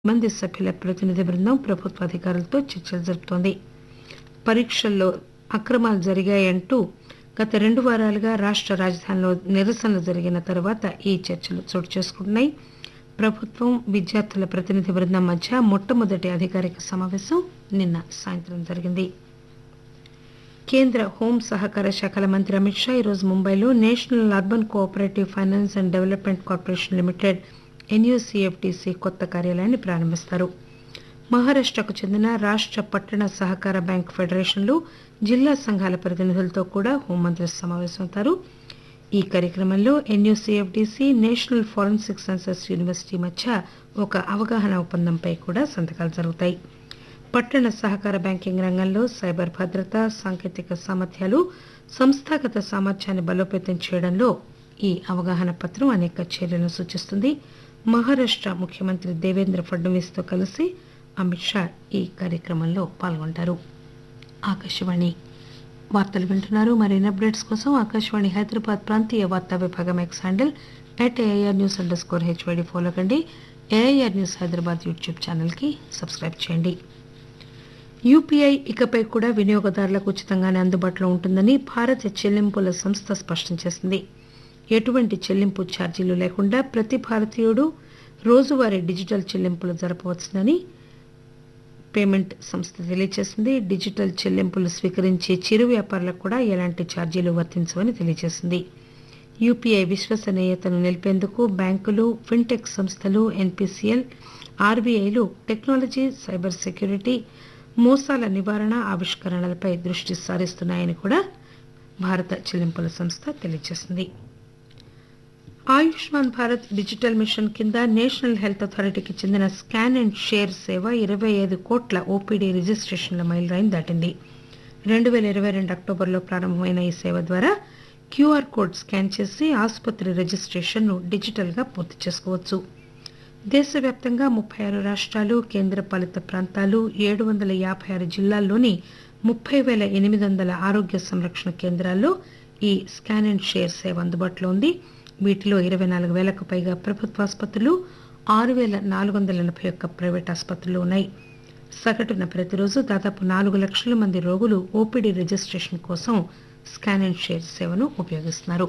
మంది సభ్యుల ప్రతినిధి బృందం ప్రభుత్వ అధికారులతో చర్చలు జరుపుతోంది పరీక్షల్లో అక్రమాలు జరిగాయంటూ గత రెండు వారాలుగా రాష్ట రాజధానిలో నిరసనలు జరిగిన తర్వాత ఈ చర్చలు చోటు చేసుకుంటున్నాయి ప్రభుత్వం విద్యార్థుల ప్రతినిధి బృందం మధ్య మొట్టమొదటి అధికారిక సమావేశం నిన్న సాయంత్రం జరిగింది కేంద్ర హోం సహకార శాఖల మంత్రి అమిత్ షా ఈరోజు ముంబైలో national urban cooperative finance and development corporation limited NUCFDC కొత్త కార్యాలయాన్ని ప్రారంభిస్తారు మహారాష్టకు చెందిన రాష్ట పట్టణ సహకార బ్యాంక్ ఫెడరేషన్లు జిల్లా సంఘాల ప్రతినిధులతో కూడా హోంమంత్రి సమావేశమవుతారు ఈ కార్యక్రమంలో NUCFDC national forensic sciences university మధ్య ఒక అవగాహన ఒప్పందంపై కూడా సంతకాలు జరుగుతాయి పట్టణ సహకార బ్యాంకింగ్ రంగంలో సైబర్ భద్రత సాంకేతిక సామర్థ్యాలు సంస్థాగత సామర్థ్యాన్ని బలోపేతం చేయడంలో ఈ అవగాహన పత్రం అనేక చర్యలను సూచిస్తుంది మహారాష్ట ముఖ్యమంత్రి దేవేంద్ర ఫడ్నవీస్ తో కలిసి అమిత్ షా ఈ కార్యక్రమంలో పాల్గొంటారు ఆకాశవాణి వార్తలు వింటున్నారు మరిన్ని అప్డేట్స్ కోసం ఆకాశవాణి హైదరాబాద్ ప్రాంతీయ వార్తా విభాగం X handle at AIR news underscore HYD follow కండి ఏఐఆర్ న్యూస్ హైదరాబాద్ యూట్యూబ్ ఛానల్కి సబ్స్క్రైబ్ చేయండి యూపీఐ ఇకపై కూడా వినియోగదారులకు ఉచితంగానే అందుబాటులో ఉంటుందని భారత చెల్లింపుల సంస్థ స్పష్టం చేసింది ఎటువంటి చెల్లింపు ఛార్జీలు లేకుండా ప్రతి భారతీయుడు రోజువారీ డిజిటల్ చెల్లింపులు జరపవచ్చునని పేమెంట్ సంస్థ తెలియజేసింది డిజిటల్ చెల్లింపులు స్వీకరించే చిరు వ్యాపారులకు కూడా ఎలాంటి ఛార్జీలు వర్తించవని తెలియజేసింది యూపీఐ విశ్వసనీయతను నిలిపేందుకు బ్యాంకులు ఫిన్టెక్ సంస్థలు ఎన్పీసీఎల్ ఆర్బీఐలు టెక్నాలజీ సైబర్ సెక్యూరిటీ మోసాల నివారణ ఆవిష్కరణలపై దృష్టి సారిస్తున్నాయని కూడా భారత చెల్లింపుల సంస్థ తెలియజేసింది ఆయుష్మాన్ భారత్ డిజిటల్ మిషన్ కింద నేషనల్ హెల్త్ అథారిటీకి చెందిన స్కాన్ అండ్ షేర్ సేవ ఇరవై ఐదు కోట్ల ఓపీడీ రిజిస్ట్రేషన్ల మైలురాయిని దాటింది రెండు వేల ఇరవై రెండు అక్టోబర్లో ప్రారంభమైన ఈ సేవ ద్వారా క్యూఆర్ కోడ్ స్కాన్ చేసి ఆసుపత్రి రిజిస్ట్రేషన్ను డిజిటల్గా పూర్తి చేసుకోవచ్చు దేశవ్యాప్తంగా ముప్పై ఆరు రాష్ట్రాలు కేంద్రపాలిత ప్రాంతాలు ఏడు వందల యాభై ఆరు జిల్లాల్లోని ముప్పై వేల ఎనిమిది వందల ఆరోగ్య సంరక్షణ కేంద్రాల్లో ఈ స్కాన్ అండ్ షేర్ సేవ అందుబాటులో ఉంది వీటిలో ఇరవై నాలుగు వేలకు పైగా ప్రభుత్వ ఆసుపత్రులు ఆరు వేల నాలుగు వందల ఎనభై ఒక్క ప్రైవేట్ ఆసుపత్రులు ఉన్నాయి సగటున ప్రతిరోజు దాదాపు నాలుగు లక్షల మంది రోగులు ఓపీడీ రిజిస్ట్రేషన్ కోసం స్కాన్ అండ్ షేర్ సేవను ఉపయోగిస్తున్నారు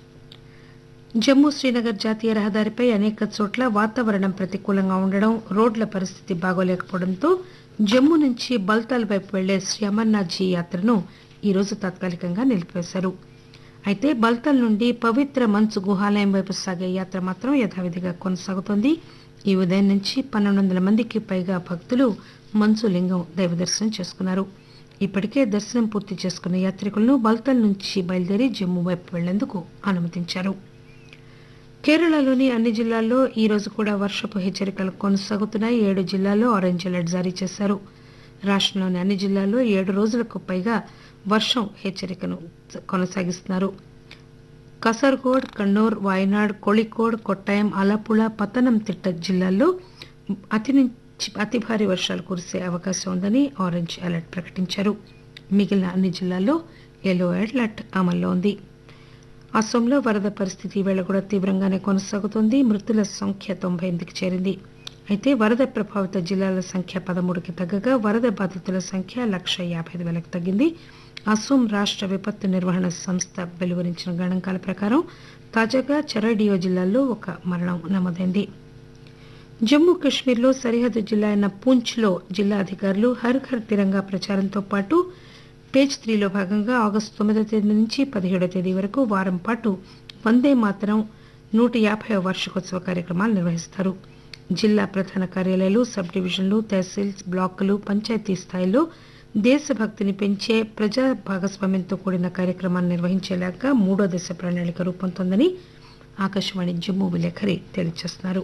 జమ్మూ శ్రీనగర్ జాతీయ రహదారిపై అనేక చోట్ల వాతావరణం ప్రతికూలంగా ఉండడం రోడ్ల పరిస్థితి బాగోలేకపోవడంతో జమ్మూ నుంచి బల్తాల్ వైపు వెళ్లే శ్రీ అమర్నాథ్జీ యాత్రను ఈరోజు తాత్కాలికంగా నిలిపివేశారు అయితే బల్తాల్ నుండి పవిత్ర మంచు గుహాలయం వైపు సాగే యాత్ర మాత్రం యథావిధిగా కొనసాగుతోంది ఈ ఉదయం నుంచి పన్నెండు వందల మందికి పైగా భక్తులు మంచు లింగం దైవ దర్శనం చేసుకున్నారు ఇప్పటికే దర్శనం పూర్తి చేసుకున్న యాత్రికులను బల్తాల్ నుంచి బయలుదేరి జమ్మూ వైపు వెళ్లేందుకు అనుమతించారు కేరళలోని అన్ని జిల్లాల్లో ఈ రోజు కూడా వర్షపు హెచ్చరికలు కొనసాగుతున్నాయి ఏడు జిల్లాల్లో ఆరెంజ్ అలర్ట్ జారీ చేశారు రాష్టంలోని అన్ని జిల్లాల్లో ఏడు రోజులకు పైగా వర్షం హెచ్చరికను కొనసాగిస్తున్నారు కసర్గోడ్ కన్నూర్ వాయనాడ్ కోళికోడ్ కొట్టాయం అలపుళ పతనంతిట్ట జిల్లాల్లో అతి నుంచి అతి భారీ వర్షాలు కురిసే అవకాశం ఉందని ఆరెంజ్ అలర్ట్ ప్రకటించారు మిగిలిన అన్ని జిల్లాల్లో ఎల్లో అలర్ట్ అమల్లో ఉంది అస్సోంలో వరద పరిస్థితి ఈవేళ కూడా తీవ్రంగానే కొనసాగుతోంది మృతుల సంఖ్య తొంభై ఎనిమిదికి చేరింది అయితే వరద ప్రభావిత జిల్లాల సంఖ్య పదమూడుకి తగ్గగా వరద బాధితుల సంఖ్య లక్ష యాభై ఐదు వేలకు తగ్గింది అస్సోం రాష్ట విపత్తు నిర్వహణ సంస్థ వెలువరించిన గణాంకాల ప్రకారం తాజాగా చెరడియో జిల్లాలో ఒక మరణం నమోదైంది జమ్మూ కాశ్మీర్లో సరిహద్దు జిల్లా అయిన పూంచ్లో జిల్లా అధికారులు హర్ ఘర్ తిరంగా ప్రచారంతో పాటు పేజ్ త్రీలో భాగంగా ఆగస్టు తొమ్మిదో తేదీ నుంచి పదిహేడో తేదీ వరకు వారం పాటు వందే మాతరం నూట యాభై వార్షికోత్సవ కార్యక్రమాలు నిర్వహిస్తారు జిల్లా ప్రధాన కార్యాలయాలు సబ్ డివిజన్లు తహసీల్స్ బ్లాకులు పంచాయతీ స్థాయిలో దేశభక్తిని పెంచే ప్రజా భాగస్వామ్యంతో కూడిన కార్యక్రమాన్ని నిర్వహించేలాగా మూడో దశ ప్రణాళిక రూపొందుతోందని ఆకాశవాణి జమ్మూ విలేకరి తెలియజేస్తున్నారు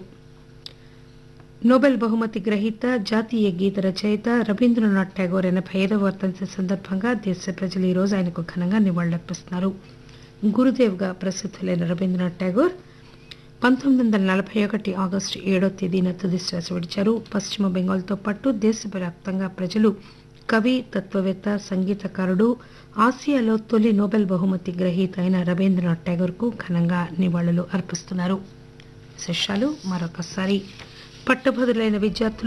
నోబెల్ బహుమతి గ్రహీత జాతీయ గీత రచయిత రవీంద్రనాథ్ ఠాగూర్ ఎనభై ఐదవ వర్ధంతి సందర్భంగా దేశ ప్రజలు ఈ రోజు ఆయనకు ఘనంగా నివాళులర్పిస్తున్నారు గురుదేవ్గా ప్రసిద్ధులైన రవీంద్రనాథ్ ఠాగూర్ పంతొమ్మిది వందల నలభై ఒకటి ఆగస్టు ఏడో తేదీన తుది శ్వాస విడిచారు పశ్చిమ బెంగాల్తో పాటు దేశవ్యాప్తంగా ప్రజలు కవి తత్వవేత్త సంగీతకారుడు ఆసియాలో తొలి నోబెల్ బహుమతి గ్రహీత అయిన రవీంద్రనాథ్ ఠాగూర్ కు ఘనంగా నివాళులు అర్పిస్తున్నారు విశేషాలు మరొకసారి పట్టభద్రులైన విద్యార్థులు